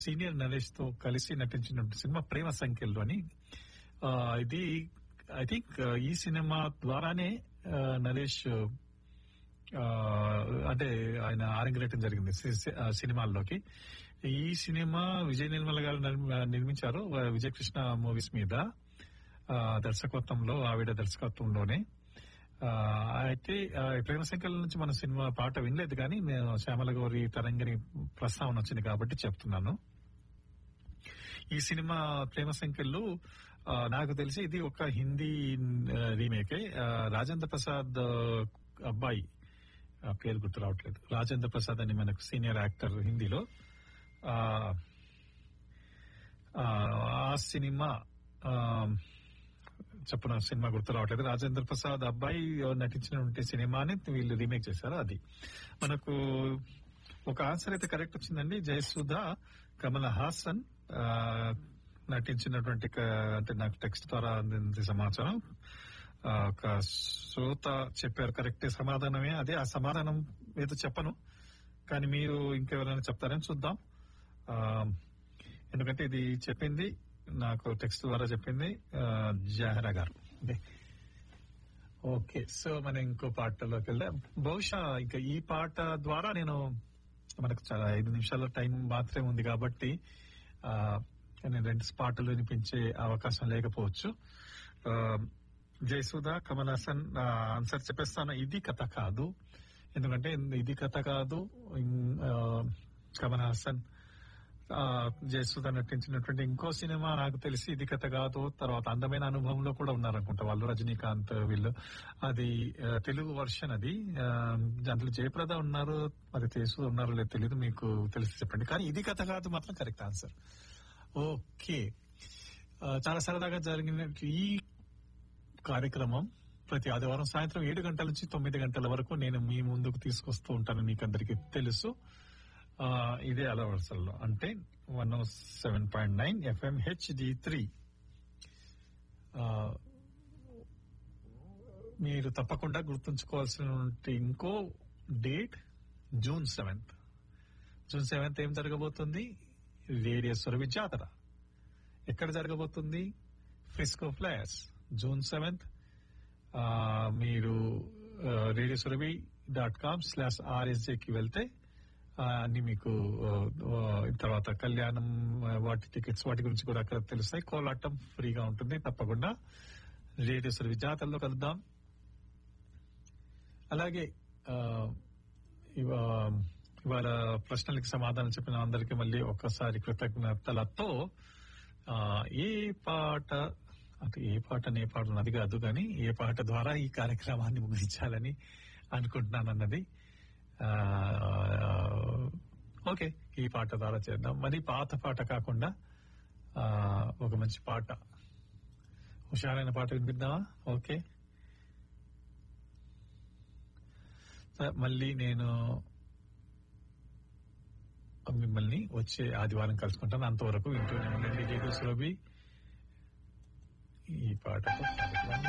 Senior Naresh తో కలిసి నటించిన సినిమా ప్రేమ సంఖ్యలు అని ఆ, ఇది ఐ థింక్ ఈ సినిమా ద్వారానే ఆ, నరేష్ ఆ, అంటే ఆయన ఆరంగరేటం జరిగింది సి- సి- ఆ, సినిమాల్లోకి ఈ సినిమా విజయ్ నిర్మల గారు నిర్మ- నిర్మించారు ఆ, విజయ్ కృష్ణ మూవీస్ మీద ఆ, దర్శకత్వంలో ఆవిడ దర్శకత్వంలోనే ఆ, అయితే ఆ, ప్రేమ సంఖ్యల నుంచి మన సినిమా పాట వినలేదు కానీ నేను శ్యామల గౌరి తరంగిణి ప్రస్తావన వచ్చింది కాబట్టి చెప్తున్నాను ఈ సినిమా ప్రేమ సంఖ్యలు ఆ, నాకు తెలిసి ఇది ఒక హిందీ రీమేకే రాజేంద్ర ప్రసాద్ ఆ, అబ్బాయి ఆ, పేరు గుర్తు రావట్లేదు రాజేంద్ర ప్రసాద్ అని మనకు సీనియర్ యాక్టర్ హిందీలో ఆ, ఆ, ఆ సినిమా ఆ, చెప్పిన సినిమా గుర్తు రావట్లేదు రాజేంద్ర ప్రసాద్ అబ్బాయి నటించినటువంటి సినిమాని వీళ్ళు రీమేక్ చేశారు అది మనకు ఒక ఆన్సర్ అయితే కరెక్ట్ వచ్చిందండి జయసుధ కమల్ హాసన్ ఆ, నటించినటువంటి క- అంటే నాకు టెక్స్ట్ ద్వారా అందింది సమాచారం ఆ, ఒక శ్రోత చెప్పారు కరెక్ట్ సమాధానమే అదే ఆ సమాధానం ఏదో చెప్పను కానీ మీరు ఇంకెవరైనా చెప్తారని చూద్దాం ఆ, ఎందుకంటే ఇది చెప్పింది నాకు టెక్స్ట్ ద్వారా చెప్పింది ఆ, జహరా గారు ఓకే. ఓకే సో మనం ఇంకో పాటలోకి వెళ్దాం బహుశా ఇంకా ఈ పాట ద్వారా నేను మనకు చాలా ఐదు నిమిషాల టైం మాత్రమే ఉంది కాబట్టి ఆ, నేను రెండు పాటలు వినిపించే అవకాశం లేకపోవచ్చు ఆ, జయసుధ కమల్ హాసన్ ఆ, ఆన్సర్ చెప్పేస్తాను ఇది కథ కాదు ఎందుకంటే ఇది కథ కాదు ఇం- ఆ, కమల్ హాసన్ ఆ, జయసుధ నటించినటువంటి ఇంకో సినిమా నాకు తెలిసి ఇది కథ కాదు తర్వాత అందమైన అనుభవంలో కూడా ఉన్నారనుకుంటా వాళ్ళు రజనీకాంత్ వీళ్ళు అది ఆ, తెలుగు వర్షన్ అది ఆ, దాంట్లో జయప్రద ఉన్నారు మరి తెలుసు ఉన్నారో లేదు తెలియదు మీకు తెలిసి చెప్పండి కానీ ఇది కథ కాదు మాత్రం కరెక్ట్ ఆన్సర్ ఓకే ఆ, చాలా సరదాగా జరిగిన ఈ కార్యక్రమం ప్రతి ఆదివారం సాయంత్రం ఏడు గంటల నుంచి తొమ్మిది గంటల వరకు నేను మీ ముందుకు తీసుకొస్తూ ఉంటాను మీకు అందరికీ తెలుసు ఆ, ఇదే అలవరసల్లో అంటే one seven point nine FM HD three మీరు తప్పకుండా గుర్తుంచుకోవాల్సిన ఇంకో date June seventh June seventh ఏం జరగబోతుంది రేడియో సురభి జాతర ఎక్కడ జరగబోతుంది ఫ్రిస్కో ఫ్లాష్ జూన్ సెవెంత్ మీరు radio Surabhi dot com slash ఆర్ఎస్జేకి వెళ్తే ఆ, అన్ని మీకు ఆ, ఆ, తర్వాత కళ్యాణం ఆ, వాటి టికెట్స్ వాటి గురించి కూడా అక్కడ తెలుస్తాయి కోలాటం ఫ్రీగా ఉంటుంది తప్పకుండా రేడియో సురభి జాతరలో కలుద్దాం అలాగే ఆ, ఇవా- ఇవాళ ప్రశ్నలకి సమాధానం చెప్పిన అందరికీ మళ్ళీ ఒక్కసారి కృతజ్ఞతలతో ఆ, ఏ పాట అంటే ఏ పాట ఏ పాట అది కాదు కానీ ఏ పాట ద్వారా ఈ కార్యక్రమాన్ని ముగించాలని అనుకుంటున్నాను అన్నది ఆ, ఓకే ఈ పాట ద్వారా చేద్దాం మరి పాత పాట కాకుండా ఆ, ఒక మంచి పాట హుషారైన పాట వినిపిద్దామా ఓకే సరే, మళ్ళీ నేను మిమ్మల్ని వచ్చే ఆదివారం కలుసుకుంటాను అంతవరకు వింటూనే ఉండండి రేడియో సురభి ఈ పాటతో కార్యక్రమం